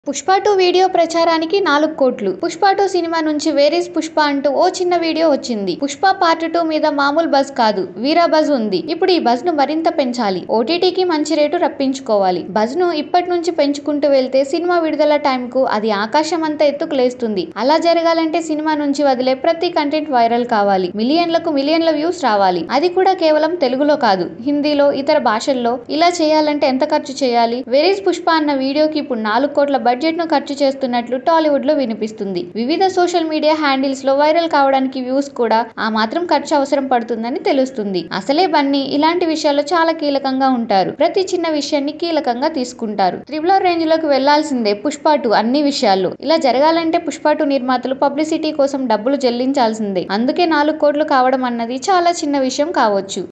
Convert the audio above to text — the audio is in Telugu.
పుష్ప టూ వీడియో ప్రచారానికి నాలుగు కోట్లు పుష్ప టూ సినిమా నుంచి వేరీస్ పుష్ప అంటూ ఓ చిన్న వీడియో వచ్చింది పుష్ప పార్ట్ టూ మీద మామూలు బజ్ కాదు వీరా బజ్ ఉంది ఇప్పుడు ఈ బజ్ ను మరింత పెంచాలి ఓటీటీకి మంచి రేటు రప్పించుకోవాలి బజ్ ను ఇప్పటి నుంచి పెంచుకుంటూ వెళ్తే సినిమా విడుదల టైం కు అది ఆకాశం అంతా ఎత్తుకు లేస్తుంది అలా జరగాలంటే సినిమా నుంచి వదిలే ప్రతి కంటెంట్ వైరల్ కావాలి మిలియన్లకు మిలియన్ల వ్యూస్ రావాలి అది కూడా కేవలం తెలుగులో కాదు హిందీలో ఇతర భాషల్లో ఇలా చేయాలంటే ఎంత ఖర్చు చేయాలి వెరీస్ పుష్ప అన్న వీడియోకి ఇప్పుడు నాలుగు కోట్ల బడ్జెట్ ను ఖర్చు చేస్తున్నట్లు టాలీవుడ్ లో వినిపిస్తుంది వివిధ సోషల్ మీడియా హ్యాండిల్స్ లో వైరల్ కావడానికి వ్యూస్ కూడా ఆ మాత్రం ఖర్చు అవసరం పడుతుందని తెలుస్తుంది అసలే బన్నీ ఇలాంటి విషయాల్లో చాలా కీలకంగా ఉంటారు ప్రతి చిన్న విషయాన్ని కీలకంగా తీసుకుంటారు త్రిబులర్ రేంజ్ లోకి వెళ్లాల్సిందే పుష్ప టూ అన్ని విషయాల్లో ఇలా జరగాలంటే పుష్ప టూ నిర్మాతలు పబ్లిసిటీ కోసం డబ్బులు చెల్లించాల్సిందే అందుకే నాలుగు కోట్లు కావడం అన్నది చాలా చిన్న విషయం కావచ్చు